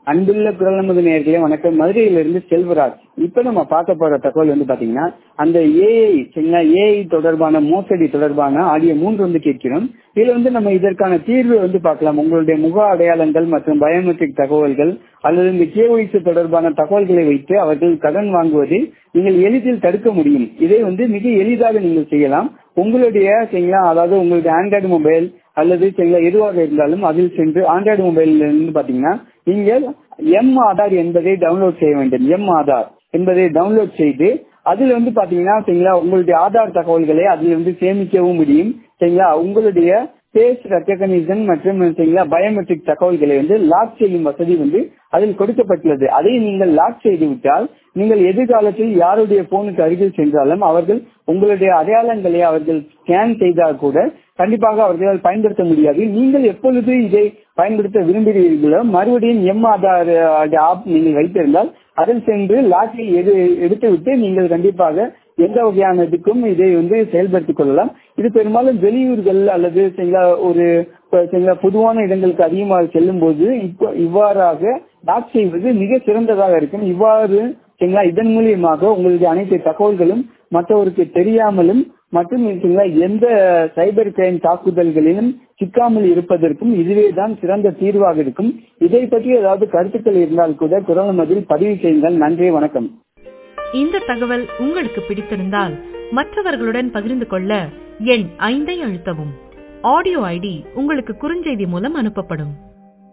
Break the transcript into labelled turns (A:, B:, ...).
A: அன்புள்ள குரல் நமது நேர்களே வணக்கம் மதுரையிலிருந்து செல்வராஜ் இப்ப நம்ம பார்க்க போற தகவல் வந்து பாத்தீங்கன்னா அந்த ஏஐ சரிங்களா ஏஐ தொடர்பான மோசடி தொடர்பான ஆடியோ மூன்று வந்து கேட்கிறோம் இதுல வந்து நம்ம இதற்கான தீர்வு வந்து பார்க்கலாம் உங்களுடைய முக அடையாளங்கள் மற்றும் பயோமெட்ரிக் தகவல்கள் அல்லது இந்த கேஒய்சி தொடர்பான தகவல்களை வைத்து அவர்கள் கடன் வாங்குவதை நீங்கள் எளிதில் தடுக்க முடியும் இதை வந்து மிக எளிதாக நீங்கள் செய்யலாம் உங்களுடைய சரிங்களா அதாவது உங்களுடைய ஆண்ட்ராய்டு மொபைல் அல்லது சரிங்களா எதுவாக இருந்தாலும் அதில் சென்று ஆண்ட்ராய்டு மொபைல்ல இருந்து பாத்தீங்கன்னா நீங்கள் எம் ஆதார் என்பதை டவுன்லோட் செய்ய வேண்டும் எம் ஆதார் என்பதை டவுன்லோட் செய்து அதுல வந்து பாத்தீங்கன்னா சரிங்களா உங்களுடைய ஆதார் தகவல்களை அதில் வந்து சேமிக்கவும் முடியும் சரிங்களா உங்களுடைய பேஸ் ரெக்கக்னிஷன் மற்றும் சரிங்களா பயோமெட்ரிக் தகவல்களை வந்து லாக் செய்யும் வசதி வந்து அதில் கொடுக்கப்பட்டுள்ளது அதை நீங்கள் லாக் செய்து விட்டால் நீங்கள் எதிர்காலத்தில் யாருடைய போனுக்கு அருகில் சென்றாலும் அவர்கள் உங்களுடைய அடையாளங்களை அவர்கள் ஸ்கேன் செய்தால் கூட கண்டிப்பாக அவர்களால் பயன்படுத்த முடியாது நீங்கள் எப்பொழுது இதை பயன்படுத்த விரும்புகிறீர்களோ மறுபடியும் எம் ஆதார் ஆப் நீங்கள் வைத்திருந்தால் அதில் சென்று லாக்கை எடு எடுத்துவிட்டு நீங்கள் கண்டிப்பாக எந்த வகையான இதுக்கும் இதை வந்து செயல்படுத்திக் கொள்ளலாம் இது பெரும்பாலும் வெளியூர்கள் அல்லது ஒரு பொதுவான இடங்களுக்கு அதிகமாக செல்லும் போது இவ்வாறாக லாக் செய்வது மிக சிறந்ததாக இருக்கும் இவ்வாறு சரிங்களா இதன் மூலியமாக உங்களுடைய அனைத்து தகவல்களும் மற்றவருக்கு தெரியாமலும் மற்றும் எந்த சைபர் கிரைம் தாக்குதல்களிலும் சிக்காமல் இருப்பதற்கும் இதுவே தான் சிறந்த தீர்வாக இருக்கும் இதை பற்றி ஏதாவது கருத்துக்கள் இருந்தால் கூட குரல் மதில் பதிவு செய்யுங்கள் நன்றி வணக்கம்
B: இந்த தகவல் உங்களுக்கு பிடித்திருந்தால் மற்றவர்களுடன் பகிர்ந்து கொள்ள எண் ஐந்தை அழுத்தவும் ஆடியோ ஐடி உங்களுக்கு குறுஞ்செய்தி மூலம் அனுப்பப்படும்